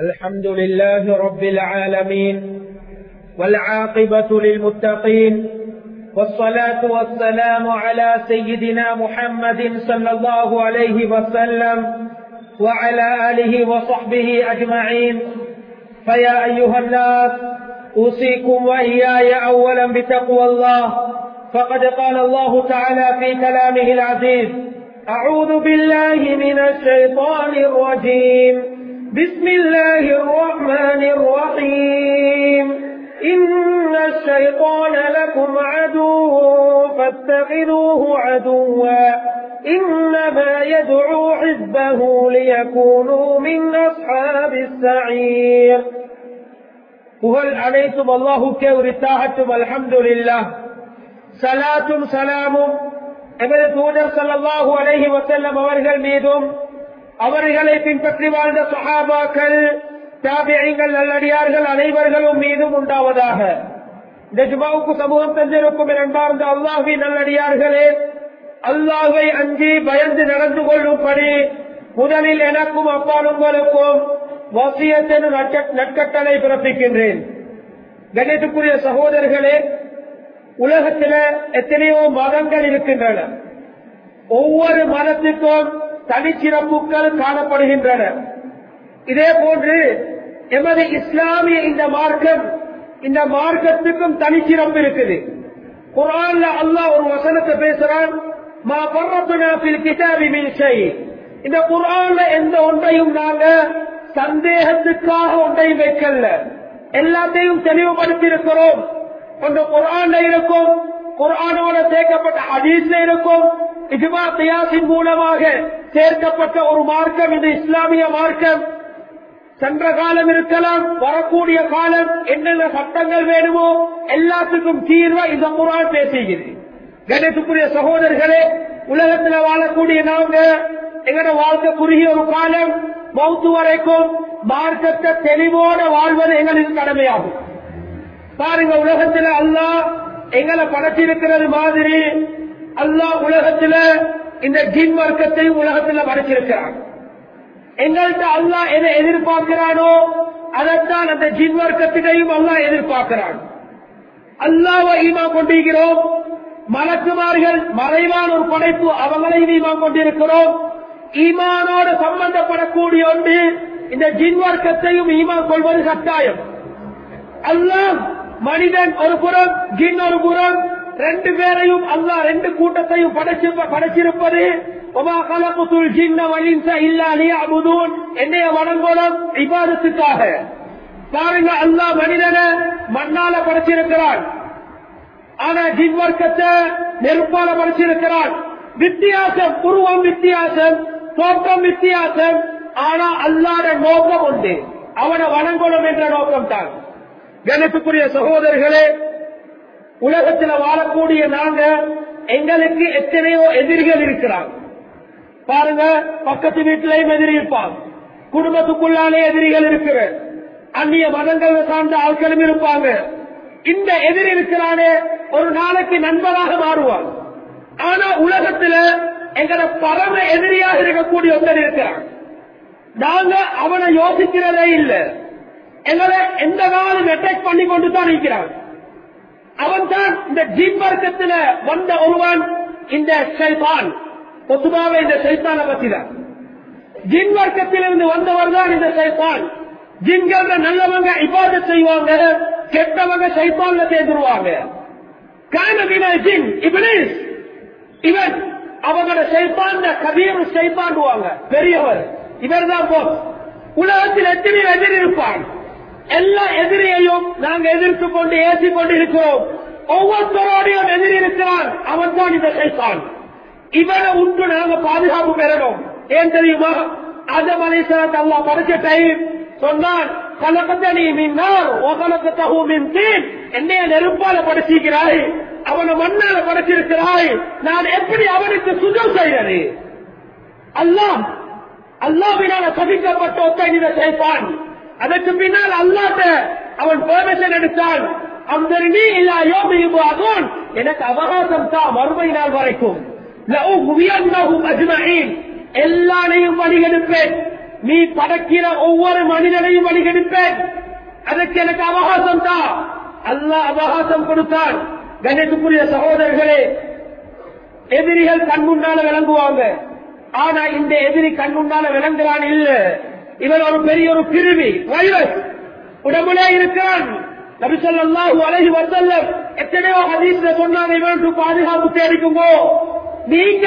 الحمد لله رب العالمين والعاقبة للمتقين والصلاة والسلام على سيدنا محمد صلى الله عليه وسلم وعلى آله وصحبه أجمعين فيا أيها الناس أوصيكم وإياي أولا بتقوى الله فقد قال الله تعالى في كلامه العزيز أعوذ بالله من الشيطان الرجيم بسم الله الرحمن الرحيم إن الشيطان لكم عدو فاتخذوه عدوا إنما يدعو حزبه ليكونوا من أصحاب السعير புகழ் அனைத்தும் அல்லாஹுக்கே உரித்தாகட்டும் அல்ஹம்துலில்லா சலாத்தும் சலாமும் எமது தூதர் சல்லாஹூ அலஹி வசல்லம் அவர்கள் மீதும் அவர்களை பின்பற்றி வாழ்ந்த சஹாபாக்கள் தாபியங்கள் நல்லடியார்கள் அனைவர்களும் மீதும் உண்டாவதாக இந்த ஜுமாவுக்கு சமூகம் தந்திருக்கும் இரண்டார்ந்த அல்லாஹி நல்லடியார்களே அல்லாஹை அஞ்சி பயந்து நடந்து கொள்ளும்படி முதலில் எனக்கும் அப்பால் உங்களுக்கும் வசியத்தின் நற்கட்டளை பிறப்பிக்கின்றேன் கணித்துக்குரிய சகோதரர்களே உலகத்தில் எத்தனையோ மதங்கள் இருக்கின்றன ஒவ்வொரு மதத்துக்கும் தனிச்சிறப்புகள் காணப்படுகின்றன இதே போன்று எமது இஸ்லாமிய இந்த மார்க்கம் இந்த மார்க்கத்துக்கும் தனிச்சிறப்பு இருக்குது குரான்ல அல்லாஹ் ஒரு வசனத்தை பேசுறான் மா பர்ரத்துனாபில் கிதாபி மின் இந்த குரான்ல எந்த ஒன்றையும் நாங்க சந்தேகத்துக்காக ஒன்றையும் வைக்கல எல்லாத்தையும் தெளிவுபடுத்தி இருக்கிறோம் ஒன்று குரான்ல இருக்கும் குரானோட சேர்க்கப்பட்ட ஹதீஸ்ல இருக்கும் இஜ்மா தியாசின் மூலமாக சேர்க்கப்பட்ட ஒரு மார்க்கம் இது இஸ்லாமிய மார்க்கம் சென்ற காலம் இருக்கலாம் வரக்கூடிய காலம் என்னென்ன சட்டங்கள் வேணுமோ எல்லாத்துக்கும் தீர்வா இந்த குரான் பேசுகிறது கணேசுக்குரிய சகோதரர்களே உலகத்தில் வாழக்கூடிய நாங்க எங்கட வாழ்க்கை குறுகிய ஒரு காலம் மௌத்து வரைக்கும் மார்க்கத்தை தெளிவோட வாழ்வது எங்களுக்கு கடமையாகும் பாருங்க உலகத்துல அல்லாஹ் எங்களை படைச்சிருக்கிறது மாதிரி அல்லாஹ் உலகத்துல இந்த ஜின் வர்க்கத்தையும் உலகத்துல படைச்சிருக்கிறான் எங்கள்கிட்ட அல்லாஹ் எதை எதிர்பார்க்கிறானோ அதைத்தான் அந்த ஜின் வர்க்கத்தினையும் அல்லாஹ் எதிர்பார்க்கிறான் அல்லாவை ஈமா கொண்டிருக்கிறோம் மலக்குமார்கள் மறைவான ஒரு படைப்பு அவங்களையும் ஈமா கொண்டிருக்கிறோம் ஈமானோடு சம்பந்தப்படக்கூடிய ஒன்று இந்த ஜின் வர்க்கத்தையும் ஈமான் கொள்வது கட்டாயம் அல்லாம் மனிதன் ஒரு புறம் ஜின் ஒரு புறம் ரெண்டு பேரையும் அல்லா ரெண்டு கூட்டத்தையும் படைச்சிருப்பது என்னைய வடங்கோலம் இபாதத்துக்காக பாருங்க அல்லா மனிதனை மண்ணால படைச்சிருக்கிறான் ஆனா ஜின் வர்க்கத்தை நெருப்பால படைச்சிருக்கிறான் வித்தியாசம் உருவம் வித்தியாசம் தோற்றம் வித்தியாசம் ஆனா அல்லாத நோக்கம் உண்டு அவனை வணங்கணும் என்ற நோக்கம் தான் கணத்துக்குரிய சகோதரர்களே உலகத்தில் வாழக்கூடிய நாங்க எங்களுக்கு எத்தனையோ எதிரிகள் இருக்கிறாங்க பாருங்க பக்கத்து வீட்டிலையும் எதிரி இருப்பாங்க குடும்பத்துக்குள்ளாலே எதிரிகள் இருக்கிற அந்நிய மதங்கள் சார்ந்த ஆட்களும் இருப்பாங்க இந்த எதிரி இருக்கிறானே ஒரு நாளைக்கு நண்பராக மாறுவான் ஆனா உலகத்துல எங்களை பரம எதிரியாக இருக்கக்கூடிய ஒருத்தர் இருக்கிறான் நாங்க அவனை யோசிக்கிறதே இல்லை எங்களை எந்த நாளும் அட்டாக் பண்ணி கொண்டு தான் இருக்கிறான் அவன் தான் இந்த ஜீப் வர்க்கத்தில் வந்த ஒருவன் இந்த சைதான் பொதுவாக இந்த சைத்தான பத்தி தான் ஜின் வர்க்கத்திலிருந்து வந்தவர் தான் இந்த சைத்தான் ஜின்கள் நல்லவங்க இபாத செய்வாங்க கெட்டவங்க சைத்தான்ல சேர்ந்துருவாங்க கானவின ஜின் இவனிஸ் இவன் அவங்களோட சைத்தான் கபீர் சைத்தாண்டுவாங்க பெரியவர் இவர் தான் போஸ் உலகத்தில் எத்தனை எதிரி இருப்பான் எல்லா எதிரியையும் நாங்க எதிர்த்து கொண்டு ஏற்றி கொண்டு இருக்கிறோம் ஒவ்வொருத்தரோடையும் எதிரி இருக்கிறான் அவன் தான் இந்த சைத்தான் இவனை உண்டு நாங்க பாதுகாப்பு பெறணும் ஏன் தெரியுமா அதம் அலிசலாத் அல்லா படைச்ச டைம் சொன்னான் கலக்கத்தை நீ மின்னார் ஓகலக்கத்தகு மின் தீன் என்னைய நெருப்பால படைச்சிக்கிறாய் அவனை மண்ணால படைச்சிருக்கிறாய் நான் எப்படி அவனுக்கு சுஜம் செய்யறது அல்லாம் அல்லாவினால சபிக்கப்பட்ட ஒத்தனித செய்வான் அதற்கு பின்னால் அல்லாட்ட அவன் பெர்மிஷன் எடுத்தான் அந்த நீ இல்லா யோமி அதுவும் எனக்கு அவகாசம் தான் மறுமை நாள் வரைக்கும் லஉகுவியன்னஹும் அஜ்மஈன். எல்லாரையும் வழிகெடுப்பேன் நீ படைக்கிற ஒவ்வொரு மனிதனையும் வழிகெடுப்பேன் அதற்கு எனக்கு அவகாசம் தான் அல்லாஹ் அவகாசம் கொடுத்தான் கணேசுக்குரிய சகோதரர்களே எதிரிகள் கண் முன்னால விளங்குவாங்க ஆனா இந்த எதிரி கண் முன்னால விளங்குறான் இல்ல இவன் ஒரு பெரிய ஒரு கிருமி வைரஸ் உடம்புலே இருக்கிறான் நபிசல்லாஹு அழகி வசல்லம் எத்தனையோ ஹதீஸ்ல சொன்னாங்க இவனுக்கு பாதுகாப்பு தேடிக்கும்போ நீங்க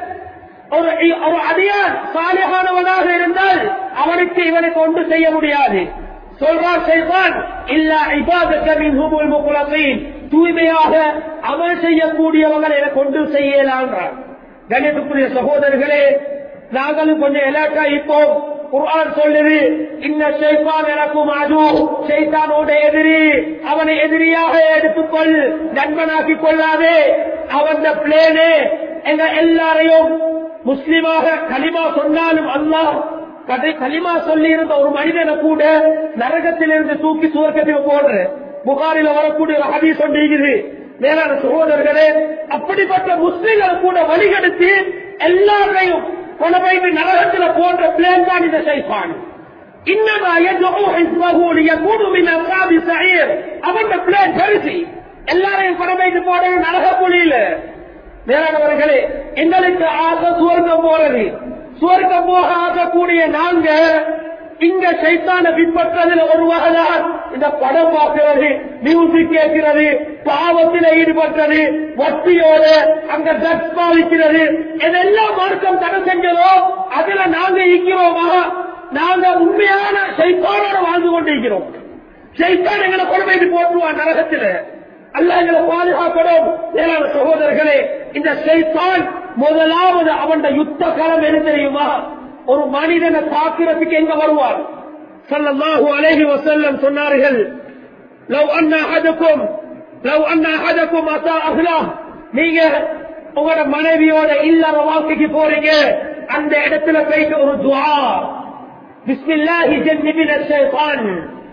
ஒரு ஒரு அதிகார் சாலிகானவனாக இருந்தால் அவனுக்கு இவனுக்கு ஒன்று செய்ய முடியாது சொல்றார் செய்வான் இல்ல இபாதத்தின் முகுலத்தையும் தூய்மையாக அமல் செய்யக்கூடியவங்களை எனக்கு ஒன்று செய்யலான்றார் கணிதத்துக்குரிய சகோதரர்களே நாங்களும் கொஞ்சம் எலாட்டா இப்போ குர்ஆன் சொல்லுது இன்ன ஷைத்தான் எனக்கும் அது ஷைத்தானோட எதிரி அவனை எதிரியாக எடுத்துக்கொள் நண்பனாக்கி கொள்ளாதே அவன் பிளேனே எங்க எல்லாரையும் முஸ்லிமாக களிமா சொன்னாலும் அல்லாஹ் கதை களிமா சொல்லி இருந்த ஒரு மனிதனை கூட நரகத்திலிருந்து தூக்கி சுவர்க்கத்தில் போடுற புகாரில வரக்கூடிய ஒரு ஹதீஸ் ஒன்றிருக்குது மேலான சகோதரர்களே அப்படிப்பட்ட முஸ்லிம்களை கூட வழிகெடுத்து எல்லாரையும் கொண்டு போய் நரகத்துல போன்ற பிளேன் தான் இந்த சைப்பான் இன்னமா يدعو حزبه ليكونوا من اصحاب السعير அவன் பிளேன் பெருசி எல்லாரையும் கொண்டு போய் போட நரக புலியில மேலானவர்களே எங்களுக்கு ஆசை சுவர்க்கம் போறது சுவர்க்கம் போக ஆசக்கூடிய நாங்க இங்க சைத்தான பின்பற்றதில் ஒரு வகைதான் இந்த படம் பார்க்கிறது மியூசிக் கேட்கிறது பாவத்தில் ஈடுபட்டது வட்டியோடு அங்க ட்ரக்ஸ் பாவிக்கிறது இதெல்லாம் மார்க்கம் தடை செஞ்சதோ அதுல நாங்க இருக்கிறோமா நாங்க உண்மையான சைத்தானோட வாழ்ந்து கொண்டிருக்கிறோம் சைத்தான் எங்களை கொண்டு போயிட்டு போட்டுருவான் நரகத்தில் அல்ல எங்களை பாதுகாக்கணும் மேலான சகோதரர்களே இந்த சைத்தான் முதலாவது அவன் யுத்த காலம் என்ன தெரியுமா ஒரு மனிதனை தாக்குறதுக்கு எங்க வருவார் சல்லல்லாஹு அலைஹி வஸல்லம் சொன்னார்கள் லவ் அண்ணா அஹதக்கும் லவ் அண்ணா அஹதக்கும் அத்தா அஹ்லா நீங்க உங்களோட மனைவியோட இல்லற வாழ்க்கைக்கு போறீங்க அந்த இடத்துல போயிட்டு ஒரு துவா பிஸ்மில்லாஹி ஜன்னிபின ஷைத்தான்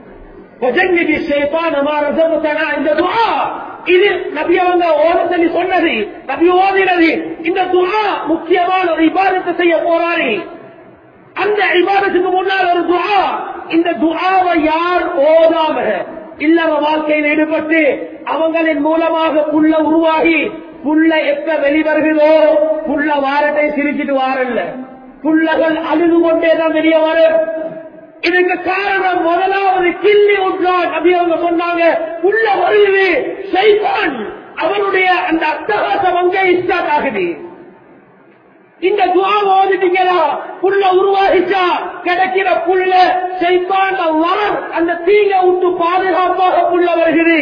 وجنب الشيطان ما رزقتنا இந்த துஆ இது நபி அவங்க ஓத சொல்லி சொன்னது நபி ஓதினது இந்த துஆ முக்கியமான ஒரு இபாதத்தை செய்ய போறாரு அந்த இபாதத்துக்கு முன்னால் ஒரு துஆ இந்த துஆவை யார் ஓதாம இல்லற வாழ்க்கையில் ஈடுபட்டு அவங்களின் மூலமாக புள்ள உருவாகி புள்ள எப்ப வெளிவருகிறதோ புள்ள வாரத்தை சிரிச்சிட்டு வாரல்ல புள்ளகள் அழுது கொண்டேதான் வெளியே வரும் இதுக்கு காரணம் முதலாவது கிள்ளி ஒன்றான் அப்படி அவங்க சொன்னாங்க உள்ள வருது சைத்தான் அவனுடைய அந்த அட்டகாசம் அங்கே ஸ்டார்ட் ஆகுது இந்த துவா ஓதிட்டீங்களா புள்ள உருவாகிச்சா கிடைக்கிற புள்ள சைத்தான் வரம் அந்த தீங்க விட்டு பாதுகாப்பாக புள்ள வருகிறது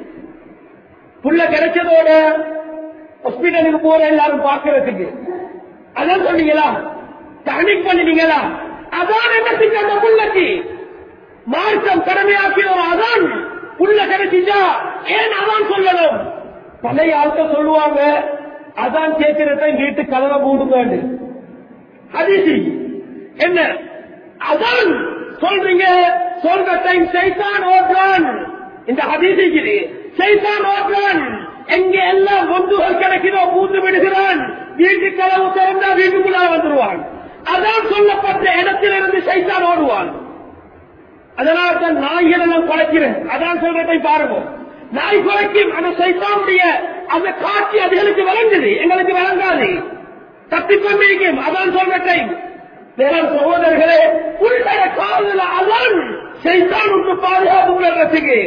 புள்ள கிடைச்சதோட ஹாஸ்பிட்டலுக்கு போற எல்லாரும் பாக்குறதுக்கு அதான் சொன்னீங்களா தனிக் பண்ணிட்டீங்களா அதான் என்ன செஞ்ச அந்த புள்ளக்கு மார்க்கம் கடமையாக்கிய ஒரு அதான் புள்ள கிடைச்சிச்சா ஏன் அதான் சொல்லணும் பழைய ஆட்கள் சொல்லுவாங்க அதான் கேட்கிறத வீட்டு கதவை மூடுங்க அதிசி என்ன அதான் சொல்றீங்க சொல்ற டைம் சைத்தான் ஓட்டுறான் இந்த அதிசிக்குது சைத்தான் ஓட்டுறான் எங்க எல்லாம் பொந்துகள் கிடைக்கிறோ பூந்து விடுகிறான் வீட்டு கதவு திறந்தா வீட்டுக்குள்ள வந்துருவான் அதான் சொல்லப்பட்ட இடத்திலிருந்து சைத்தான் ஓடுவான் அதனால தான் நாய்கள் எல்லாம் குலைக்கிறேன் அதான் சொல்றதை பாருங்க நாய் குலைக்கும் அந்த சைத்தானுடைய அந்த காட்சி அதுகளுக்கு விளங்குது எங்களுக்கு விளங்காது தப்பிக்கொண்டிருக்கும் அதான் சொல்ற டைம் வேற சகோதரர்களே உள்ள காதல அதான் சைத்தான் உண்டு பாதுகாப்பு உள்ளதுக்கு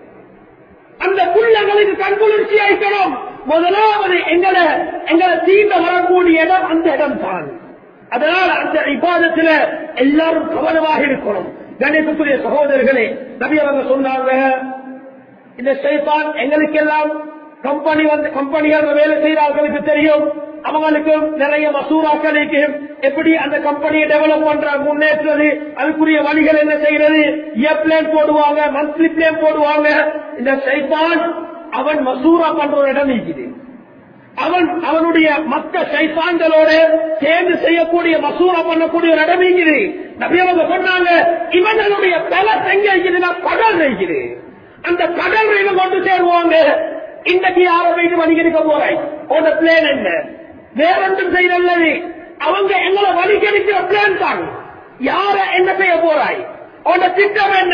அந்த புள்ளங்களுக்கு கண்குளிர்ச்சி ஆயிக்கணும் முதலாவது எங்களை எங்களை தீண்ட வரக்கூடிய இடம் அந்த இடம் தான் அதனால அந்த இபாதத்துல எல்லாரும் கவனமாக இருக்கணும் கணேசத்துடைய சகோதரர்களே நபி அவங்க சொன்னாங்க இந்த சைத்தான் எங்களுக்கெல்லாம் கம்பெனி வந்து கம்பெனிகள் வேலை செய்யறவர்களுக்கு தெரியும் அவங்களுக்கும் நிறைய மசூராக்களுக்கு எப்படி அந்த கம்பெனியை டெவலப் பண்ற முன்னேற்றது அதுக்குரிய வழிகள் என்ன செய்யறது இயர் பிளான் போடுவாங்க மந்த்லி பிளான் போடுவாங்க இந்த சைத்தான் அவன் மசூரா பண்ற ஒரு இடம் இருக்குது அவன் அவனுடைய மக்க சைத்தான்களோட சேர்ந்து செய்யக்கூடிய மசூரா பண்ணக்கூடிய ஒரு இடம் இருக்குது நபியவங்க சொன்னாங்க இவங்களுடைய பல எங்க இருக்குதுன்னா கடல் இருக்குது அந்த கடல் இவங்க கொண்டு சேருவாங்க இன்றைக்கு யாரை வைத்து வணிகரிக்க போறாய் உங்க பிளேன் என்ன வேற ஒன்றும் செய்யறது அவங்க எங்களை வணிகரிக்கிற பிளான் தான் யார என்ன செய்ய போறாய் உன்னோட திட்டம் என்ன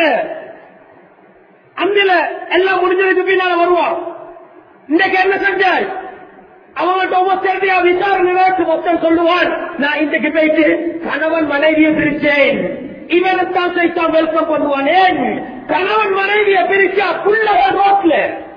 அந்தில எல்லாம் முடிஞ்சதுக்கு பின்னால வருவான் இன்றைக்கு என்ன செஞ்சாய் அவங்கள்ட்ட ஒவ்வொருத்தையா விசாரணை நேற்று மொத்தம் சொல்லுவான் நான் இன்றைக்கு போயிட்டு கணவன் மனைவியை பிரிச்சேன் இவனைத்தான் சைத்தான் வெல்கம் பண்ணுவான் ஏன் கணவன் மனைவியை பிரிச்சா புள்ளவன் ரோட்ல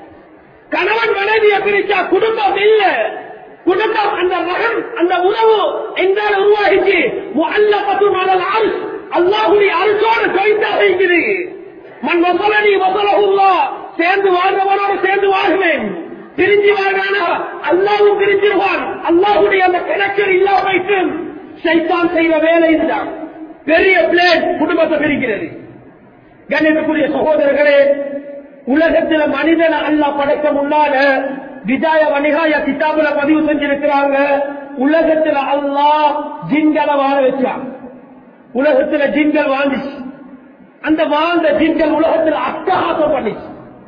கணவன் மனைவியை பிரிச்சா குடும்பம் இல்ல குடும்பம் அந்த மகன் அந்த உறவு எங்கால உருவாகிச்சு அல்ல பத்து நாள் ஆள் அல்லாஹுடைய அரசோடு கவிதாக இருக்குது மண் வசலனி வசலகுல்லா சேர்ந்து வாழ்ந்தவனோடு சேர்ந்து வாழ்வேன் பிரிஞ்சு வாழ்வானா அல்லாவும் பிரிஞ்சிருவான் அல்லாஹுடைய அந்த கணக்கில் இல்லாம சைத்தான் செய்த வேலை இதுதான் பெரிய பிளேட் குடும்பத்தை பிரிக்கிறது கண்ணியத்துக்குரிய சகோதரர்களே உலகத்தில் மனிதனை அல்லாஹ் படைக்க முன்னால விஜய வணிகாய கிதாபுல பதிவு செஞ்சிருக்கிறாங்க உலகத்தில் அல்லாஹ் ஜின்களை வாழ வச்சான் உலகத்துல ஜின்கள் வாழ்ந்துச்சு அந்த வாழ்ந்த ஜின்கள் உலகத்தில் அட்டகாசம் பண்ணிச்சு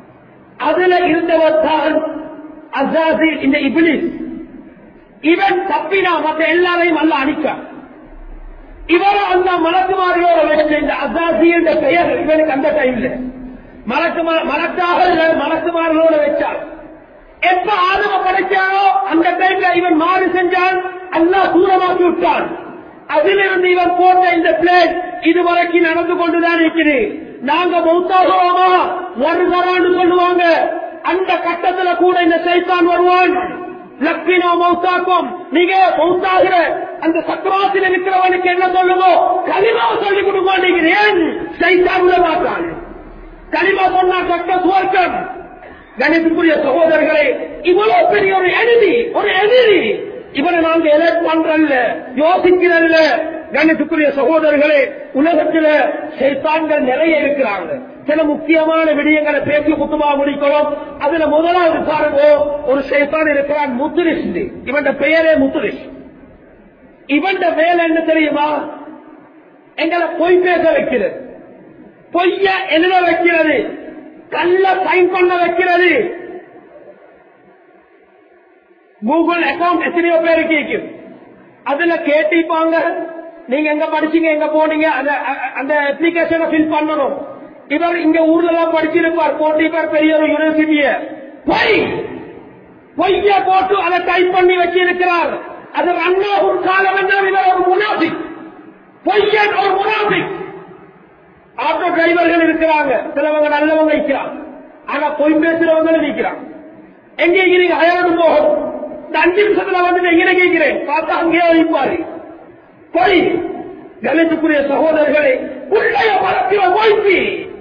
அதுல இருந்தவர் தான் அசாசில் இந்த இபிலிஸ் இவன் தப்பினா மற்ற எல்லாரையும் அல்ல அடிக்கான் இவர் அந்த மலக்குமாரியோட வச்ச இந்த அசாசி என்ற பெயர் இவனுக்கு அந்த டைம்ல மலக்குமா மலக்காக மலக்குமார்களோட வச்சார் எப்ப ஆதம படைச்சாரோ அந்த டைம்ல இவன் மாறு செஞ்சான் அல்லாஹ் தூரமாக்கி விட்டான் அதிலிருந்து இவன் போட்ட இந்த பிளேட் இதுவரைக்கும் நடந்து கொண்டுதான் இருக்குது நாங்க மௌத்தாகிறோமா வருகிறான்னு சொல்லுவாங்க அந்த கட்டத்துல கூட இந்த சைத்தான் வருவான் லக்கினோ மௌத்தாக்கும் நீங்க மௌத்தாகிற அந்த சக்கராத்தில் இருக்கிறவனுக்கு என்ன சொல்லுங்க களிமா சொல்லிக் கொடுங்க நீங்க ஏன் சைத்தான் உள்ள மாட்டான் களிமா சொன்னா கட்ட சுவர்க்கம் கணித்துக்குரிய சகோதரர்களே இவ்வளவு பெரிய ஒரு எதிரி ஒரு எதிரி இவனை நாங்க எலக்ட் பண்றல்ல யோசிக்கிறல்ல கணித்துக்குரிய சகோதரர்களே உலகத்துல சைத்தான்கள் நிறைய இருக்கிறாங்க சில முக்கியமான விடயங்களை பேசி குத்துமா முடிக்கணும் அதுல முதலாவது பாருங்க ஒரு சைத்தான் இருக்கிறான் முத்துரிஷ் இவன் பெயரே முத்துரிஷ் இவன் வேலை என்ன தெரியுமா எங்களை பொய் பேச வைக்கிறது பொய்ய எழுத வைக்கிறது கல்ல சைன் பண்ண வைக்கிறது கூகுள் அக்கௌண்ட் எத்தனையோ பேருக்கு இருக்குது அதுல கேட்டிப்பாங்க நீங்க எங்க படிச்சீங்க எங்க போனீங்க அந்த அப்ளிகேஷனை ஃபில் பண்ணணும் இவர் இங்க ஊர்ல எல்லாம் படிச்சிருப்பார் போட்டிப்பார் பெரிய ஒரு யூனிவர்சிட்டிய பொய் பொய்ய போட்டு அதை டைப் பண்ணி வச்சிருக்கிறார் அது அண்ணா ஒரு காலம் என்றால் இவர் ஒரு முனாபி பொய்யன் ஒரு முனாபி ஆட்டோ டிரைவர்கள் இருக்கிறாங்க சிலவங்க நல்லவங்க இருக்கிறாங்க ஆனா பொய் பேசுறவங்க நிற்கிறாங்க எங்க இருக்கிறீங்க அயரோடு போகும் இந்த அஞ்சு நிமிஷத்துல வந்து நான் இங்கே கேட்கிறேன் பார்த்தா அங்கேயே வைப்பாரு பொய் கணித்துக்குரிய சகோதரர்களை உள்ளய வளர்க்கிற பொய்ப்பி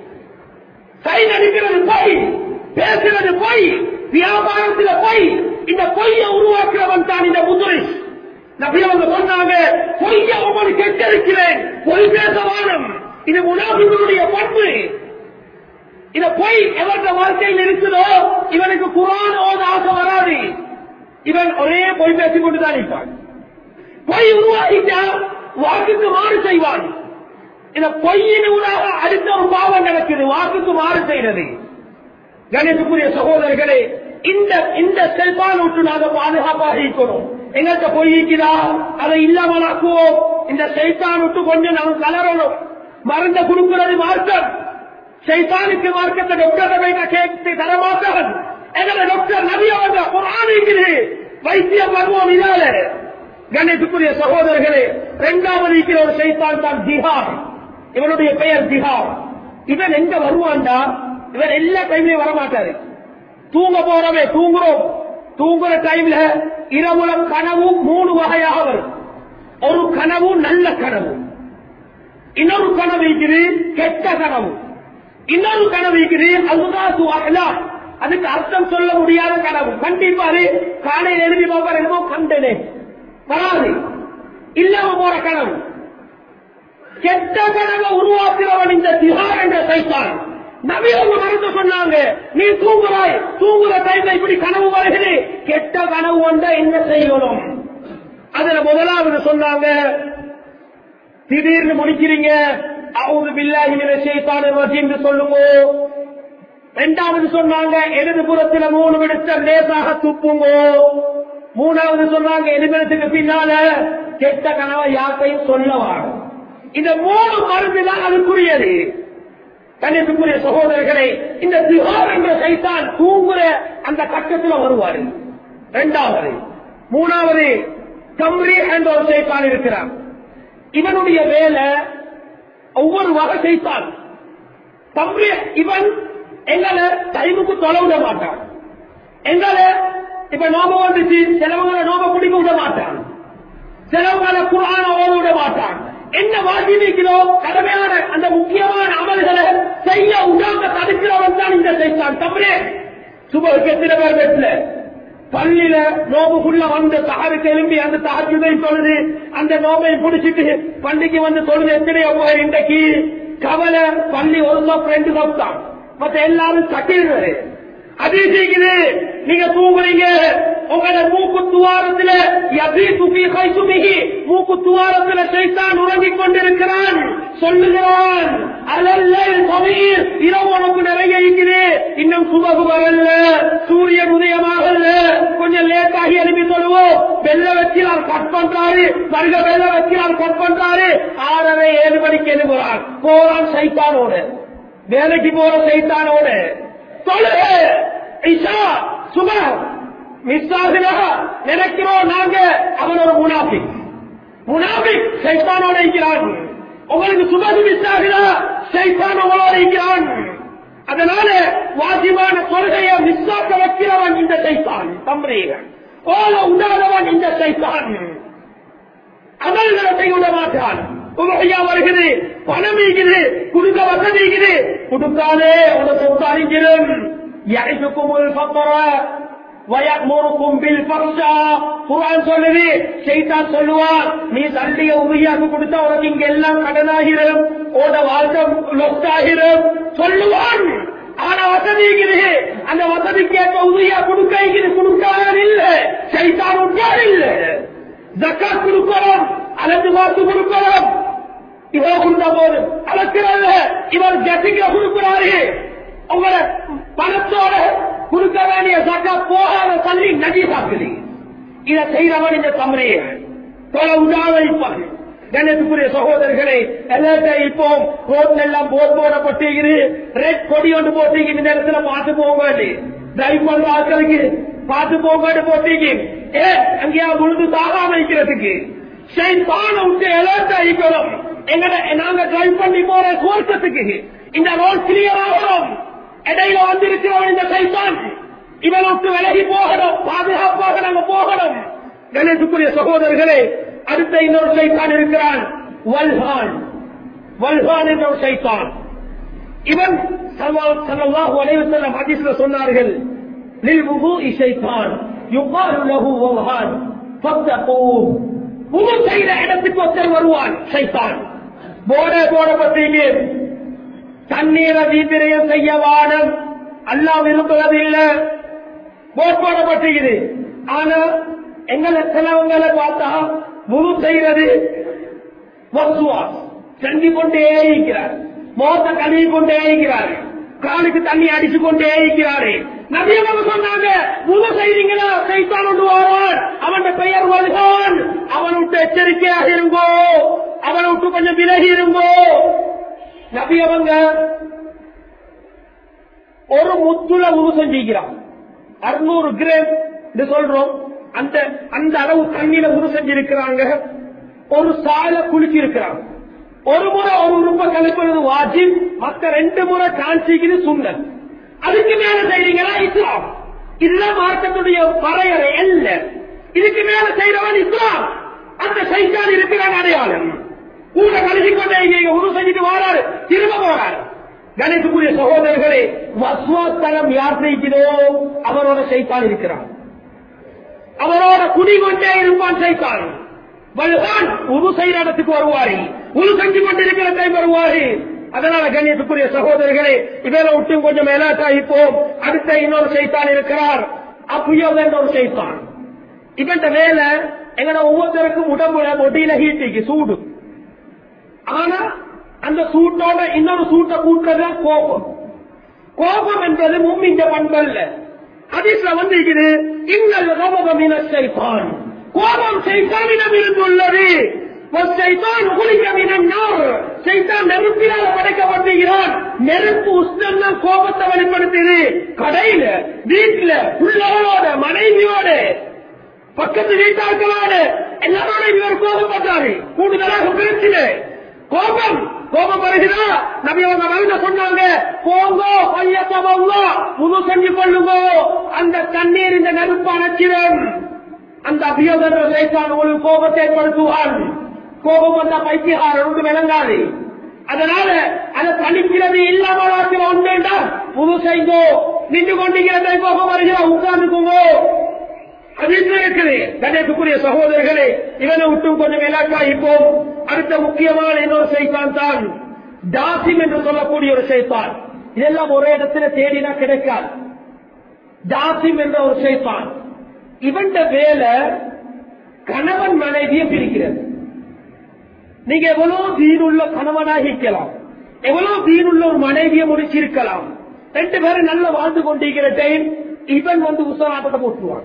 சைன் அடிக்கிறது பொய் பேசுறது பொய் வியாபாரத்தில் பொய் இந்த பொய்யை உருவாக்குறவன் தான் இந்த முதுரை நபி அவங்க சொன்னாங்க பொய்ய உங்களுக்கு கெட்டிருக்கிறேன் பொய் பேச வானம் இது முனாபிகளுடைய பண்பு இந்த பொய் எவருடைய வாழ்க்கையில் இருக்குதோ இவனுக்கு குரான் ஓத ஆசை வராது இவன் ஒரே பொய் பேசிக் கொண்டுதான் இருப்பான் பொய் உருவாகிட்டா வாக்குக்கு மாறு செய்வான் இந்த பொய்யின் ஊடாக அடுத்த ஒரு பாவம் நடக்குது வாக்குக்கு மாறு செய்யறது கணேசுக்குரிய சகோதரர்களே இந்த இந்த செல்பான் விட்டு நாங்க பாதுகாப்பாக இருக்கணும் எங்கள்கிட்ட பொய்க்கிறா அதை இல்லாமலாக்குவோம் இந்த செய்தான் விட்டு கொஞ்சம் நாங்க கலரணும் மருந்த கொடுக்கிறது மார்க்கம் சைத்தானுக்கு மார்க்கத்தை டாக்டர் கேட்டு தரமாட்டான் எங்களை டாக்டர் நபி அவங்க குரான் இருக்குது வைத்தியம் வருவோம் இதால கணேசுக்குரிய சகோதரர்களே இரண்டாவது இருக்கிற ஒரு சைத்தான் தான் திஹார் இவனுடைய பெயர் திஹார் இவன் எங்க வருவான்டா இவன் எல்லா டைம்லயும் வரமாட்டாரு தூங்க போறவே தூங்குறோம் தூங்குற டைம்ல இரவுல கனவு மூணு வகையாக வரும் ஒரு கனவு நல்ல கனவு இன்னொரு கனவு இருக்குது கெட்ட கனவு இன்னொரு கனவு இருக்குது அதுதான் அதுக்கு அர்த்தம் சொல்ல முடியாத கனவு கண்டிப்பாரு காலையில் எழுதி போவார் என்னமோ கண்டனே வராது இல்லாம போற கனவு கெட்ட கனவை உருவாக்குறவன் இந்த திகார் என்ற சைத்தான் நபியவங்க மறந்து சொன்னாங்க நீ தூங்குறாய் தூங்குற டைம்ல இப்படி கனவு வருகிறது கெட்ட கனவு வந்தா என்ன செய்யணும் அதுல முதலாவது சொன்னாங்க திடீர்னு முடிக்கிறீங்க அவுது பில்லாஹி செய்தான் என்று சொல்லுங்க இரண்டாவது சொன்னாங்க இடது புறத்துல மூணு விடுத்த லேசாக துப்புங்க மூணாவது சொன்னாங்க எதிர்த்து பின்னால கெட்ட கனவை யாக்கையும் சொல்லவாங்க இந்த மூணு மருந்து தான் அதுக்குரியது கண்ணியத்துக்குரிய சகோதரர்களே இந்த திகார் என்ற சைத்தான் தூங்குற அந்த கட்டத்தில் வருவாரு இரண்டாவது மூணாவது கம்ரி என்ற ஒரு சைத்தான் இருக்கிறான் இவனுடைய வேலை ஒவ்வொரு வகை சைத்தான் கம்ரி இவன் எங்களை டைமுக்கு தொலை விட மாட்டான் எங்களை இப்ப நோப வந்துச்சு சிலவங்களை நோப குடிக்க விட மாட்டான் சிலவங்களை குரான ஓத விட மாட்டான் என்ன வாசிக்கிறோ கடமையான அந்த முக்கியமான அமல்களை செய்ய உடாம தடுக்கிறவன் தான் இந்த செய்தான் தவறே சுபருக்கு எத்தனை பேர் வீட்டுல பள்ளியில நோம்புக்குள்ள வந்து தகருக்கு எழும்பி அந்த தகஜுதை தொழுது அந்த நோம்பை பிடிச்சிட்டு பள்ளிக்கு வந்து தொழுது எத்தனையோ பேர் இன்றைக்கு கவலை பள்ளி ஒரு சோப் ரெண்டு சோப் தான் மத்த எல்லாரும் தட்டிடுறது அது செய்யுது நீங்க தூங்குறீங்க உங்களோட மூக்கு துவாரத்துல எபி துபி கைசுமிகி மூக்கு துவாரத்துல சைத்தான் உறங்கிக் கொண்டிருக்கிறான் சொல்லுகிறான் அல்ல சமீர் இரவு உனக்கு நிறைய இருக்குது இன்னும் சுபகு வரல சூரியன் உதயமாகல கொஞ்சம் லேட் ஆகி எழுப்பி சொல்லுவோம் வெள்ள வச்சினால் கட் பண்றாரு வருக வெள்ள வச்சினால் கட் பண்றாரு ஆறரை ஏழு மணிக்கு எழுப்புறான் போறான் சைத்தானோடு வேலைக்கு போற சைத்தானோடு தொழுக இஷா சுபம் மிஸ் ஆகுதா நினைக்கிறோம் நாங்க அவன் ஒரு முனாபி முனாபி சைத்தானோட இருக்கிறான் உங்களுக்கு சுபது மிஸ் ஆகுதா சைத்தான் உங்களோட இருக்கிறான் அதனால வாசிமான கொள்கையை மிஸ்ஸாக்க வைக்கிறவன் இந்த சைத்தான் தம்பரீகன் ஓல உண்டாதவன் இந்த சைத்தான் அமல்களை செய்ய விட மாட்டான் உலகையா வருகிறது பணம் ஈகுது குடுக்க வசதி ஈகுது கொடுக்காதே உனக்கு அறிஞரும் يعدكم الفقر ويأمركم بالفحشاء குர்ஆன் சொல்லுது ஷைத்தான் சொல்லுவான் நீ தள்ளிய உமையாக்கு கொடுத்தா உனக்கு இங்க எல்லாம் கடனாகிரும் உட வாழ்க்கை லொஸ்ட் ஆகிரும் சொல்லுவான் ஆனா வசதி இருக்குது அந்த வசதிக்கு ஏற்ற உதவியா கொடுக்க இருக்குது கொடுக்காத இல்ல சைத்தான் உட்கார் இல்ல ஜக்காத் கொடுக்கிறோம் அளந்து பார்த்து கொடுக்கிறோம் இவ்வளவு கொடுத்தா போதும் அளக்கிறாங்க இவர் ஜட்டிக்க கொடுக்கிறாரு உங்களை பணத்தோட கொடுக்க வேண்டிய சட்டா போகாத தள்ளி நதி பார்க்குது இதை செய்யறவன் இந்த தமரைய தொலை உண்டாத இருப்பாங்க கணத்துக்குரிய சகோதரர்களே எல்லாத்தையும் இப்போ ரோட்ல எல்லாம் போர் போடப்பட்டிருக்குது ரெட் கொடி ஒன்று போட்டிருக்கு இந்த இடத்துல பார்த்து போங்க டிரைவ் பண்ற ஆட்களுக்கு பார்த்து போங்க போட்டிருக்கு ஏ அங்கேயா முழுது தாகாம இருக்கிறதுக்கு சரி பானை விட்டு எல்லாம் அழிக்கணும் எங்கட நாங்க டிரைவ் பண்ணி போற சுவர்க்கத்துக்கு இந்த ரோட் கிளியர் ஆகணும் இடையில வந்திருக்கிறவன் இந்த சைத்தான் இவனுக்கு விலகி போகணும் பாதுகாப்பாக நாங்க போகணும் கணேசுக்குரிய சகோதரர்களே அடுத்த இன்னொரு சைத்தான் இருக்கிறான் வல்ஹான் வல்ஹான் என்ற ஒரு சைத்தான் இவன் சல்லாஹு அலைவசல்லம் ஹதீஸ்ல சொன்னார்கள் للوضوء شيطان يقال له وضهان فاتقوه உது செய்த இடத்துக்கு ஒருத்தர் வருவான் சைத்தான் போட போடப்பட்டீங்க தண்ணீரை வீட்டிரையும் செய்ய வானம் அல்லா விரும்புவதில்லை போட் போடப்பட்டிருக்குது ஆனா எங்களை சிலவங்களை பார்த்தா முழு செய்யறது வசுவாஸ் செஞ்சு கொண்டே இருக்கிறார் மோத்த கழுவி கொண்டே இருக்கிறார் காலுக்கு தண்ணி அடிச்சு கொண்டே இருக்கிறாரு நபியவங்க சொன்னாங்க முழு செய்றீங்களா சைத்தான் கொண்டு வாரான் அவன் பெயர் வருகான் அவன் விட்டு எச்சரிக்கையாக இருங்கோ அவனை விட்டு கொஞ்சம் விலகி இருங்கோ நபி அவங்க ஒரு முத்துல உரு செஞ்சிருக்கிறான் அறுநூறு கிராம் என்று சொல்றோம் அந்த அந்த அளவு தண்ணியில உரு செஞ்சிருக்கிறாங்க ஒரு சால குளிச்சு இருக்கிறாங்க ஒரு முறை ஒரு உறுப்பை கழிப்பது வாஜிப் மத்த ரெண்டு முறை காஞ்சிக்குது சுண்ணல் அதுக்கு மேல செய்றீங்களா இஸ்லாம் இதுதான் மார்க்கத்துடைய வரையறை அல்ல இதுக்கு மேல செய்யறவன் இஸ்லாம் அந்த சைத்தான் இருக்கிறான் அடையாளம் கூட கழிச்சு கொண்டே இங்க உரு செஞ்சுட்டு வாராரு திரும்ப போறாரு கணேசுக்குரிய சகோதரர்களே வஸ்வாத்தலம் யார் செய்கிறோ அவரோட சைத்தான் இருக்கிறான் அவரோட குடி கொண்டே இருப்பான் சைத்தான் வலுதான் உரு செய்யற இடத்துக்கு வருவாரு உரு செஞ்சு கொண்டிருக்கிற டைம் வருவாரு அதனால கண்ணியத்துக்குரிய சகோதரர்களே இதில் விட்டு கொஞ்சம் மேலாட்டாயிப்போம் அடுத்த இன்னொரு சைத்தான் இருக்கிறார் அப்புயோக என்ற ஒரு சைத்தான் இவன் வேலை எங்கட ஒவ்வொருத்தருக்கும் உடம்புல மொட்டியில ஹீட்டிக்கு சூடு ஆனா அந்த சூட்டோட இன்னொரு சூட்டை கூட்டுறது கோபம் கோபம் என்பது மும்மிஞ்ச பண்பல்ல அதிசல வந்து இருக்குது இன்னல் கோபமின சைத்தான் கோபம் சைத்தானிடம் இருந்துள்ளது சைத்தான் நெருப்பினால் படைக்கப்பட்டிருக்கிறான் நெருப்பு உஷ்ணம் தான் கோபத்தை வெளிப்படுத்துது கடையில வீட்டுல பிள்ளைகளோட மனைவியோட பக்கத்து வீட்டார்களோட எல்லாரோட இவர் கோபப்பட்டாரு கூடுதலாக பிரச்சனை கோபம் கோபம் வருகிறா நபி அவங்க வந்து சொன்னாங்க போங்கோ பையத்தவங்கோ முழு செஞ்சு கொள்ளுங்கோ அந்த தண்ணீர் இந்த நெருப்பு அணைச்சிடும் அந்த அபியோகன்ற சைத்தான் உங்களுக்கு கோபத்தை ஏற்படுத்துவான் கோபம் வந்தா பைத்தியகாரன் ஒன்று விளங்காது அதனால அதை தணிக்கிறது இல்லாமல் ஆக்கிற ஒன்றேண்டா புது செய்தோ நின்று கொண்டிருக்கிறதை கோபம் வருகிறா உட்கார்ந்துக்கோங்க அது இருக்குது கண்ணியத்துக்குரிய சகோதரர்களே இவனை விட்டும் கொஞ்சம் இலக்காயிப்போம் அடுத்த முக்கியமான இன்னொரு செய்தான் தான் ஜாசிம் என்று சொல்லக்கூடிய ஒரு செய்தான் இதெல்லாம் ஒரே இடத்துல தேடினா கிடைக்காது ஜாசிம் என்ற ஒரு செய்தான் இவன் வேலை கணவன் மனைவியை பிரிக்கிறது நீங்க எவ்வளவு தீனுள்ள கணவனாக இருக்கலாம் எவ்வளவு தீனுள்ள ஒரு மனைவியை முடிச்சிருக்கலாம் ரெண்டு பேரும் நல்ல வாழ்ந்து கொண்டிருக்கிற டைம் இவன் வந்து உசராட்டத்தை போட்டுருவான்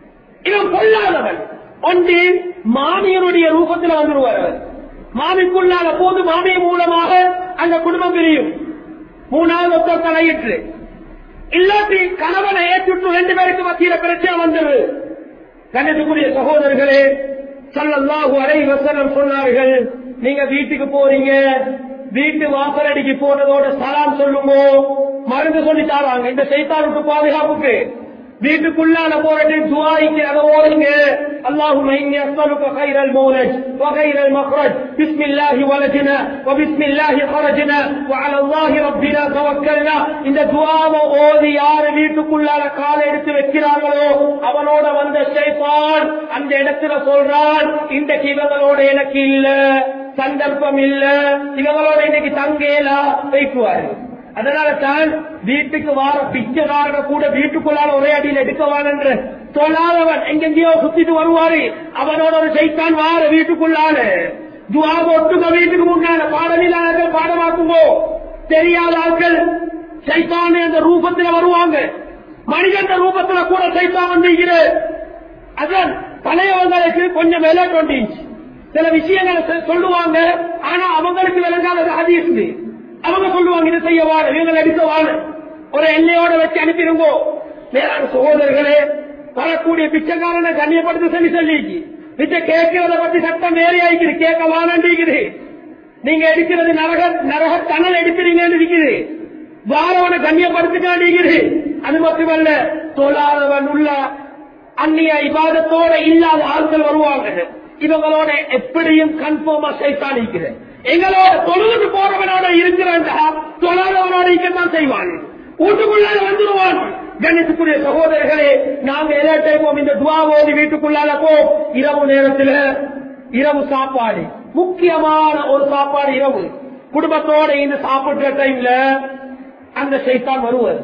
இவன் கொள்ளாதவன் ஒன்று மாமியனுடைய ரூபத்தில் வந்துருவார் அவர் மாமிக்குள்ளாத போது மாமி மூலமாக அந்த குடும்பம் பிரியும் மூணாவது ஒருத்தர் தலையிட்டு இல்லாட்டி கணவனை ஏற்றுட்டு ரெண்டு பேருக்கு மத்தியில பிரச்சனை வந்துரு கண்ணியத்துக்குரிய சகோதரர்களே சல்லல்லாஹு அலை வசனம் சொன்னார்கள் நீங்க வீட்டுக்கு போறீங்க வீட்டு வாசலடிக்கு போனதோட சலாம் சொல்லுங்க மருந்து சொல்லி தாராங்க இந்த செய்தாருக்கு பாதுகாப்புக்கு வீட்டுக்குள்ளான போறது துவாய்க்கு அதை ஓடுங்க اللهم إني أسألك خير المولد وخير المخرج بسم الله ولدنا وبسم الله خرجنا وعلى الله ربنا توكلنا இந்த துவாவை ஓதி யாரு வீட்டுக்குள்ளால காலை எடுத்து வைக்கிறார்களோ அவனோட வந்த ஷைத்தான் அந்த இடத்துல சொல்றான் இந்த இவங்களோட எனக்கு இல்ல சந்தர்ப்பம் இல்ல இவங்களோட இன்னைக்கு தங்கேலா வைக்குவாரு அதனால தான் வீட்டுக்கு வார பிச்சைக்காரன கூட வீட்டுக்குள்ளால ஒரே அடியில் எடுக்கவான் என்று சொல்லாதவன் எங்கெங்கயோ சுத்திட்டு வருவாரு அவனோட ஒரு சைத்தான் வார வீட்டுக்குள்ளால துவா ஒட்டுங்க வீட்டுக்கு முன்னால பாடமில்லாத பாடமாக்குங்கோ தெரியாத ஆட்கள் சைத்தானே அந்த ரூபத்தில் வருவாங்க மனிதன் ரூபத்துல கூட சைத்தான் வந்திருக்கிற அதான் பழையவங்களுக்கு கொஞ்சம் விலை டுவெண்ட்டி இன்ச் சில விஷயங்களை சொ- சொல்லுவாங்க ஆனா அவங்களுக்கு விளங்காத ஹதீஸ் அவங்க சொல்லுவாங்க இதை செய்ய வாழ இவங்களை அடிக்க வாழ ஒரு எல்லையோட வச்சு அனுப்பிடுங்கோ மேலான சகோதரர்களே வரக்கூடிய பிச்சைக்காரனை கண்ணியப்படுத்த சொல்லி சொல்லிக்கு பிச்சை கேட்கிறத பத்தி சட்டம் வேறே ஆயிக்குது கேட்க வாழண்டிக்குது நீங்க எடுக்கிறது நரக நரக தணல் எடுக்கிறீங்கன்னு இருக்குது வாரவனை கண்ணியப்படுத்திக்காண்டிக்குது அது மட்டுமல்ல தொழாதவன் உள்ள அந்நிய இபாதத்தோட இல்லாத ஆட்கள் வருவாங்க இவங்களோட எப்படியும் கன்ஃபார்மா சைத்தான் இருக்கிறேன் எங்களோட தொழுது போறவனோட இருக்கிறான்டா தொழாதவனோட இருக்கத்தான் செய்வான் வீட்டுக்குள்ளால வந்துருவான் கணித்துக்குரிய சகோதரர்களே நாங்க எல்லா டைமும் இந்த துவா ஓதி வீட்டுக்குள்ளால போ இரவு நேரத்துல இரவு சாப்பாடு முக்கியமான ஒரு சாப்பாடு இரவு குடும்பத்தோட இந்த சாப்பிடுற டைம்ல அந்த சைத்தான் வருவார்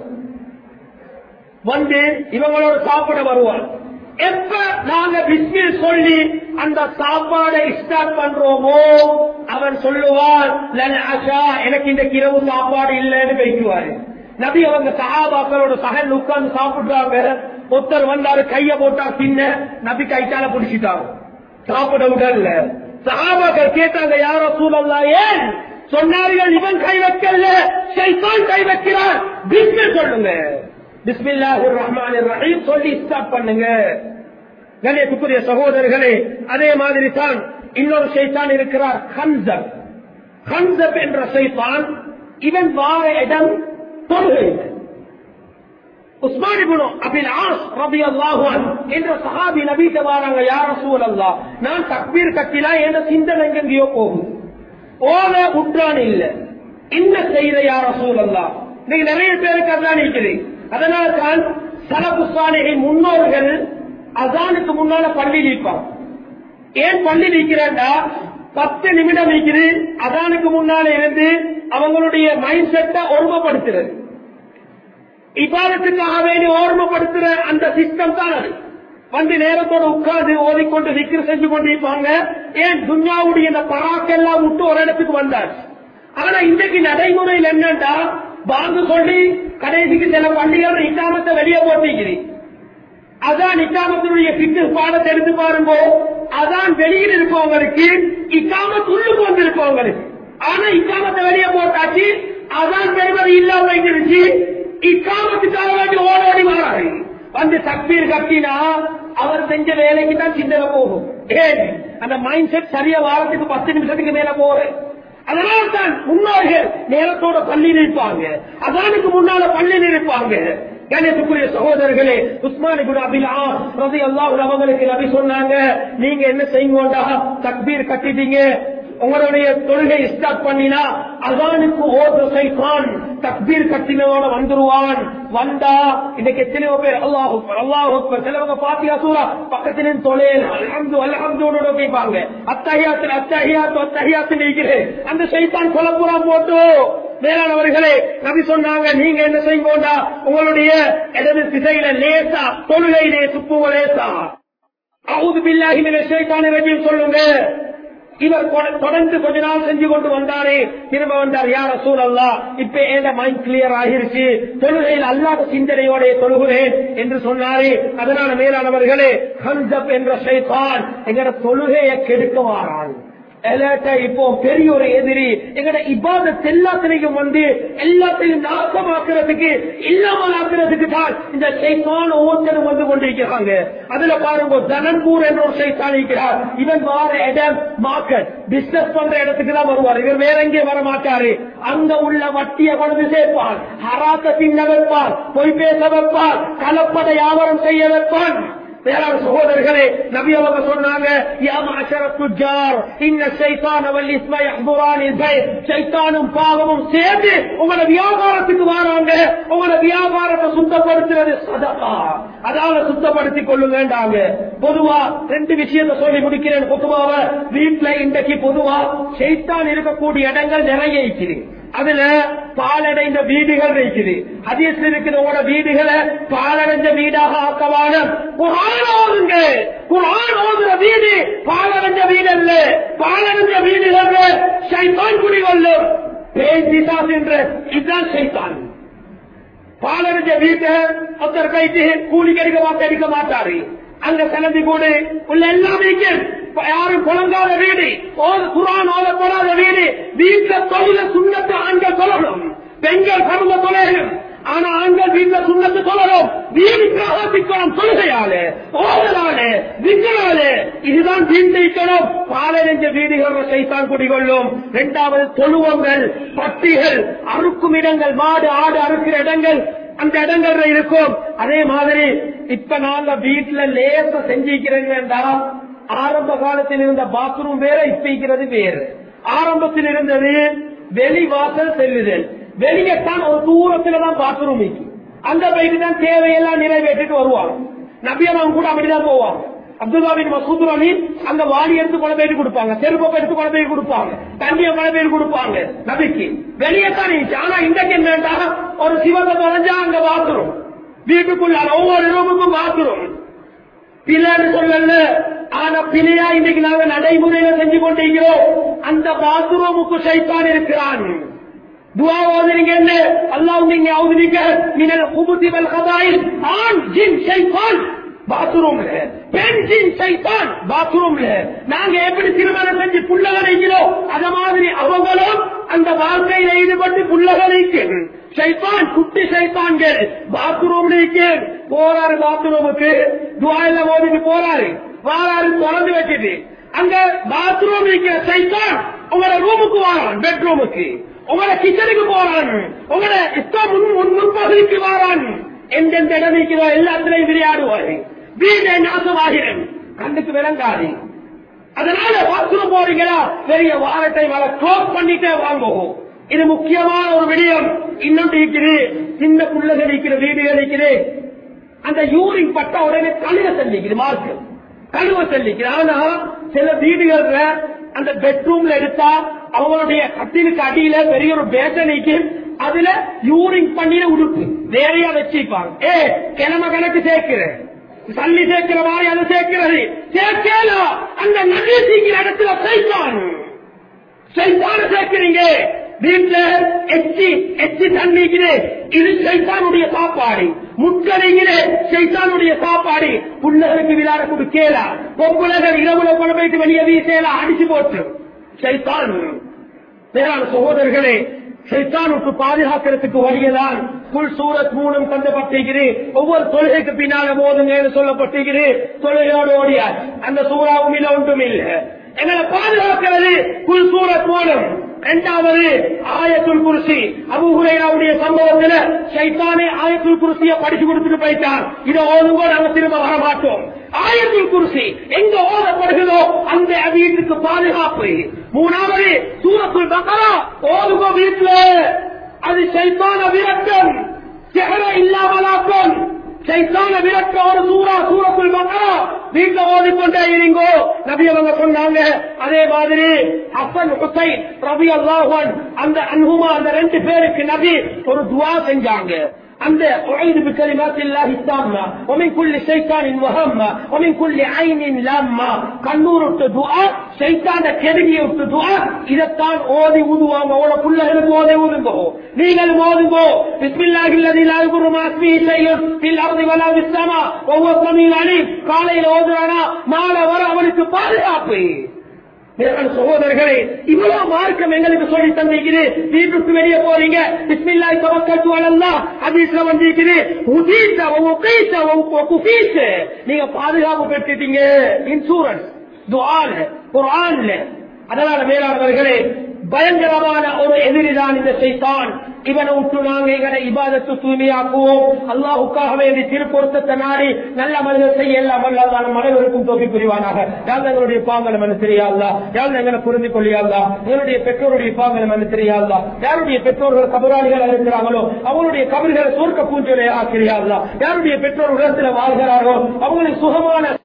வந்து இவங்களோட சாப்பிட வருவான் எப்ப நாங்க பிஸ்மில் சொல்லி அந்த சாப்பாடை ஸ்டார்ட் பண்றோமோ அவன் சொல்லுவான் "லன் அஷா, எனக்கு இந்த இரவு சாப்பாடு இல்லைன்னு பேசுவாரு நபி அவங்க சகாபாக்களோட சகல் உட்கார்ந்து சாப்பிடுறாங்க ஒருத்தர் வந்தாரு கைய போட்டா பின்ன நபி கைத்தால பிடிச்சிட்டாங்க சாப்பிட விடல சகாபாக்கள் கேட்டாங்க யாரோ சூழல்லா ஏன் சொன்னார்கள் இவன் கை வைக்கல ஷைத்தான் கை வைக்கிறான் பிஸ்மில் சொல்லுங்க பிஸ்மில்லாஹிர் ரஹ்மானிர் ரஹீம் சொல்லி ஸ்டார்ட் பண்ணுங்க கணேசுக்குரிய சகோதரர்களே அதே மாதிரி தான் இன்னொரு சைத்தான் இருக்கிறார் ஹன்சப் ஹன்சப் என்ற சைத்தான் இவன் வார இடம் தொழுகை உஸ்மான் இப்னு அபில் ஆஸ் ரலியல்லாஹு அன்ஹு என்ற சஹாபி நபிக்கு வராங்க யா ரசூலல்லாஹ் நான் தக்பீர் கட்டினா என்ற சிந்தனை எங்கெங்கயோ போகும் ஓத உற்றான் இல்ல என்ன செய்த யா ரசூலல்லாஹ் நீங்க நிறைய பேருக்கு அதான் இருக்குது அதனால தான் சலபு சாலிஹின் முன்னோர்கள் அசானுக்கு முன்னால பள்ளி நிற்பாங்க ஏன் பள்ளி நிற்கிறாண்டா பத்து நிமிடம் நிற்குது அதானுக்கு முன்னால இருந்து அவங்களுடைய மைண்ட் செட்டை ஒருமைப்படுத்துறது இபாதத்துக்காக வேண்டி ஓர்மப்படுத்துற அந்த சிஸ்டம் தான் அது வந்து நேரத்தோட உட்கார்ந்து ஓதிக்கொண்டு விக்கிர செஞ்சு கொண்டிருப்பாங்க ஏன் துன்யாவுடைய இந்த பராக்கெல்லாம் விட்டு ஒரு இடத்துக்கு வந்தாச்சு ஆனா இன்றைக்கு நடைமுறையில் என்னன்னா பாங்கு சொல்லி கடைசிக்கு சில பள்ளிகள் இட்டாமத்தை வெளியே போட்டிக்கிறேன் அதான் நிக்காமத்தினுடைய பிட்டு பாடத்தை எடுத்து பாருங்க அதான் வெளியில் இருப்பவங்களுக்கு இக்காமத் உள்ளுக்கு வந்து இருப்பவங்களுக்கு ஆனா இக்காமத்தை வெளியே போட்டாச்சு அதான் பெறுவது இல்லாம இருந்துச்சு இக்காமத்துக்காக வேண்டி ஓடோடி வராரு வந்து தக்பீர் கட்டினா அவர் செஞ்ச வேலைக்கு தான் சிந்தனை போகும் ஏன் அந்த மைண்ட் செட் சரியா வாரத்துக்கு பத்து நிமிஷத்துக்கு மேல போறேன் அதனால தான் முன்னோர்கள் நேரத்தோட பள்ளி நிற்பாங்க அதானுக்கு முன்னால பள்ளி நிற்பாங்க கணேசுக்குரிய சகோதரர்களே உஸ்மான் குரு அபிலா ரதி அல்லாஹ் அவங்களுக்கு நபி சொன்னாங்க நீங்க என்ன செய்யுங்கோண்டா தக்பீர் கட்டிட்டீங்க உங்களுடைய தொழுகை ஸ்டார்ட் பண்ணினா அதானுக்கு ஓத சைத்தான் தக்பீர் கட்டினோட வந்துருவான் வந்தா இன்னைக்கு எத்தனையோ பேர் அல்லாஹ் அல்லாஹ் சிலவங்க பாத்தியா சூரா பக்கத்திலே தொழில் அல்ஹம்து அல்ஹம்துனோட கேட்பாங்க அத்தஹியாத்து அத்தஹியாத்து அத்தஹியாத்து இருக்கிறேன் அந்த சைத்தான் குலப்புறம் போட்டு மேலானவர்களே நபி சொன்னாங்க நீங்க என்ன செய்யுங்கோண்டா உங்களுடைய இடது திசையில லேசா தொழுகையிலே துப்புவ லேசா அவுது பில்லாஹி மின ஷைத்தானிர் ரஜீம் சொல்லுங்க இவர் கொட- தொடர்ந்து கொஞ்ச நாள் செஞ்சு கொண்டு வந்தாரு திரும்ப வந்தார் யார சூழல்லா இப்ப ஏத மைண்ட் கிளியர் ஆகிருச்சு தொழுகையில் அல்லாத சிந்தனையோட தொழுகிறேன் என்று சொன்னாரு அதனால மேலானவர்களே ஹன்சப் என்ற ஷைத்தான் எங்கட தொழுகையை கெடுக்க வாரான் எலாட்ட இப்போ பெரிய ஒரு எதிரி எங்கட இபாதத் எல்லாத்திலையும் வந்து எல்லாத்தையும் நாசமாக்குறதுக்கு இல்லாமல் ஆக்குறதுக்கு தான் இந்த சைத்தான் ஒவ்வொருத்தரும் வந்து கொண்டிருக்கிறாங்க அதுல பாருங்க தனன்பூர் என்ற ஒரு சைத்தான் இருக்கிறார் இவன் வார இடம் மார்க்கெட் பிசினஸ் பண்ற இடத்துக்கு தான் வருவார் இவர் வேற எங்கே வர மாட்டாரு அங்க உள்ள வட்டியை கொண்டு சேர்ப்பான் ஹராத்த தின்ன வைப்பான் பொய் பேச வைப்பான் கலப்பட வியாபாரம் செய்ய வைப்பான் வேளாண் சகோதரர்களே நபி அவங்க சொன்னாங்க யா மஅஷர துஜார் இன்ன ஷைத்தான வல் இஸ்ம யஹ்துரான் இஸ்மை ஷைத்தானும் பாவமும் சேர்ந்து உங்களோட வியாபாரத்துக்கு வராங்க உங்களோட வியாபாரத்தை சுத்தப்படுத்துறது சதகா அதால சுத்தப்படுத்திக் கொள்ளுங்கன்றாங்க பொதுவா ரெண்டு விஷயத்தை சொல்லி முடிக்கிறேன் பொதுவாக வீட்டுல இன்றைக்கு பொதுவா ஷைத்தான் இருக்கக்கூடிய இடங்கள் நிறைய இருக்குது அதுல பாலடைந்த வீடுகள் இருக்குது ஹதீஸ் இருக்குது உங்களோட வீடுகளை பாலடைந்த வீடாக ஆக்கவான குரான் ஓதுங்க குரான் ஓதுற வீடு பாலடைஞ்ச வீடு அல்ல பாலடைஞ்ச வீடுகள் சைத்தான் குடிகொள்ளும் பேய் பிசாஸ் என்ற இதுதான் சைத்தான் பாலடைஞ்ச வீட்டை ஒருத்தர் கைத்து கூலி கடிக்க மாட்ட அடிக்க மாட்டாரு அங்க கிளம்பி கூடு உள்ள எல்லாமே இங்க. இப்ப யாரும் குழங்காத வீடு ஓது குரான் ஓதப்படாத வீடு வீட்டுல தொழில சுண்ணத்து ஆண்கள் சொல்லணும் பெண்கள் கடந்த தொழிலும் ஆனா ஆண்கள் வீட்டுல சுண்ணத்து சொல்லணும் வீடு பிரகாசிக்கணும் தொழுகையால ஓதலால விக்கலால இதுதான் வீண்டைக்கணும் பாலடைஞ்ச வீடுகள் சைத்தான் குடிகொள்ளும் இரண்டாவது தொழுவங்கள் பட்டிகள் அறுக்கும் இடங்கள் மாடு ஆடு அறுக்கிற இடங்கள் அந்த இடங்கள்ல இருக்கும் அதே மாதிரி இப்ப நாங்க வீட்டுல லேச செஞ்சிக்கிறேங்கடா ஆரம்ப காலத்தில் இருந்த பாத்ரூம் வேற இப்ப இருக்கிறது வேறு ஆரம்பத்தில் இருந்தது வெளி வாசல் செல்லுதல் வெளியத்தான் ஒரு தூரத்துல தான் பாத்ரூம் இருக்கு அந்த போயிட்டு தான் தேவையெல்லாம் நிறைவேற்றிட்டு வருவாங்க நபியவன் கூட அப்படிதான் போவாங்க அப்துல்லாவின் மசூத் அலி அந்த வாடி எடுத்து கொண்டு போயிட்டு கொடுப்பாங்க செருப்பை எடுத்து கொண்டு போய் கொடுப்பாங்க தண்ணியை கொண்டு போய் கொடுப்பாங்க நபிக்கு வெளியே தான் இருந்துச்சு ஆனா இன்றைக்கு என்னண்டா ஒரு சிவத்தை தொலைஞ்சா அங்க பாத்ரூம் வீட்டுக்குள்ள ஒவ்வொரு ரூமுக்கும் பாத்ரூம் பிள்ளைன்னு சொல்லல ஆனா பிள்ளையா இன்னைக்கு நாங்க நடைமுறையில செஞ்சு கொண்டிருக்கிறோம் அந்த பாத்ரூமுக்கு சைத்தான் இருக்கிறான் துவா ஓதுறீங்க என்ன அல்லாஹ் நீங்க ஓதுறீங்க மினல் குபுதி வல் கதாயில் ஆண் ஜின் ஷைத்தான் பாத்ரூம்ல பெண் ஜின் ஷைத்தான் பாத்ரூம்ல நாங்க எப்படி திருமணம் செஞ்சு புள்ளகரைக்கிறோம் அத மாதிரி அவங்களும் அந்த வாழ்க்கையில ஈடுபட்டு புள்ளகரைக்கு சைத்தான் குட்டி சைத்தான்கள் பாத்ரூம்ல இருக்கு போறாரு பாத்ரூமுக்கு துவாயில ஓதிட்டு போறாரு வாராரு திறந்து வச்சுட்டு அங்க பாத்ரூம் இருக்கிற சைத்தான் உங்களோட ரூமுக்கு வாரான் பெட்ரூமுக்கு உங்களோட கிச்சனுக்கு போறான் உங்களோட இஷ்டம் முன் முன் முன்பகுதிக்கு வாரான் எந்தெந்த இடம் இருக்கிறோ எல்லாத்திலையும் விளையாடுவாரு வீடை நாசமாகிறேன் கண்ணுக்கு விளங்காது அதனால பாத்ரூம் போறீங்களா பெரிய வாரத்தை வர க்ளோஸ் பண்ணிட்டே வாங்குவோம் இது முக்கியமான ஒரு விடயம் இன்னொன்று இருக்குது சின்ன புள்ளகள் இருக்கிற வீடுகள் இருக்குது அந்த யூரின் பட்ட உடனே கழுவ செல்லிக்குது மார்க்கு கழுவ செல்லிக்குது ஆனா சில வீடுகள்ல அந்த பெட்ரூம்ல எடுத்தா அவங்களுடைய கட்டிலுக்கு அடியில பெரிய ஒரு பேசனைக்கு அதுல யூரின் பண்ணின உடுப்பு வேறையா வச்சிருப்பாங்க ஏ கிழமை கணக்கு சேர்க்கிறேன் தள்ளி சேர்க்கிற மாதிரி அதை சேர்க்கிறது சேர்க்கலாம் அந்த நகை சீக்கிர இடத்துல சைத்தான் சைத்தான சேர்க்கிறீங்க வீட்டுல எச்சி எச்சி தண்ணிக்குது இது சைத்தானுடைய சாப்பாடு முட்கடைங்களே சைத்தானுடைய சாப்பாடு புள்ளகளுக்கு விளையாட கொடுக்கலா பொம்புலகள் இரவுல கொண்டு போயிட்டு வெளியே வீசலாம் அடிச்சு போட்டு சைத்தான் மேலான சகோதரர்களே சைத்தானுக்கு பாதுகாக்கிறதுக்கு வழியதான் புல் சூரத் மூலம் தந்தப்பட்டிருக்கிறது ஒவ்வொரு தொழுகைக்கு பின்னால போதுங்க சொல்லப்பட்டிருக்கிறது தொழுகையோடு ஓடியார் அந்த சூறாவும் இல்ல ஒன்றும் இல்லை எங்களை பாதுகாக்கிறது புல் சூரத் மூலம் இரண்டாவது ஆயத்துல் குருசி அபுஹுரையாவுடைய சம்பவத்துல சைத்தானே ஆயத்துல் குருசிய படிச்சு கொடுத்துட்டு போயிட்டான் இதை ஓதுங்கோ நாங்க திரும்ப வர மாட்டோம் ஆயத்துல் குருசி எங்க ஓதப்படுகிறதோ அந்த வீட்டுக்கு பாதுகாப்பு மூணாவது சூரத்துல் பக்கரா ஓதுங்கோ வீட்டுல அது சைத்தான விரட்டம் செகர இல்லாமலாக்கம் சைத்தான விரட்ட ஒரு சூறா சூரத்துல் பக்கரா வீட்டுல ஓதிக்கொண்டே இருங்கோ நபி அவங்க சொன்னாங்க அதே மாதிரி ஹசன் ஹுசைன் ரபி அல்லாஹன் அந்த அன்ஹுமா அந்த ரெண்டு பேருக்கு நபி ஒரு துவா செஞ்சாங்க அந்த أعيذ بكلمات الله التامة ومن كل شيطان وهمة ومن كل عين لامة கண்ணூர் விட்டு துஆ சைத்தான கெடுகிய விட்டு துஆ இதைத்தான் ஓதி ஊதுவாங்க அவ்வளவு பிள்ளைகளுக்கு ஓதி ஊதுங்கோ நீங்கள் ஓதுங்கோ பிஸ்மில்லாஹி அல்லதி லா யதுர்ரு மா இஸ்மிஹி ஷைஉன் ஃபில் அர்தி வலா ஃபிஸ் ஸமா வஹுவ ஸமீஉல் அலீம் காலையில ஓதுறானா மாலை வர அவனுக்கு பாதுகாப்பு மேலான சகோதரர்களே இவ்வளவு மார்க்கம் எங்களுக்கு சொல்லி தந்திருக்குது வீட்டுக்கு வெளியே போறீங்க பிஸ்மில்லாய் தவக்கல் அல்லாஹ் ஹதீஸ்ல வந்திருக்குது உதீச உகைச குஃபீஸ் நீங்க பாதுகாப்பு பெற்றுட்டீங்க இன்சூரன்ஸ் துஆல குர்ஆன்ல அதனால மேலானவர்களே பயங்கரமான ஒரு எதிரிதான் இந்த சைத்தான் இவனை விட்டு நாங்க எங்களை இபாதத்து தூய்மையாக்குவோம் அல்லாஹுக்காகவே இந்த திருப்பொருத்தத்தை நாடி நல்ல மனிதர் செய்ய எல்லாம் வல்லதான மனைவருக்கும் தொகை புரிவானாக யார் எங்களுடைய பாங்கலை மனு தெரியாதா யார் எங்களை புரிந்து கொள்ளியாதா எங்களுடைய பெற்றோருடைய பாங்கலை மனு தெரியாதா யாருடைய பெற்றோர்கள் கபராளிகள் இருக்கிறாங்களோ அவங்களுடைய கபர்களை சொர்க்க பூஞ்சலை ஆக்கிறியாதா யாருடைய பெற்றோர் உலகத்தில் வாழ்கிறார்களோ அவங்களுக்கு சுகமான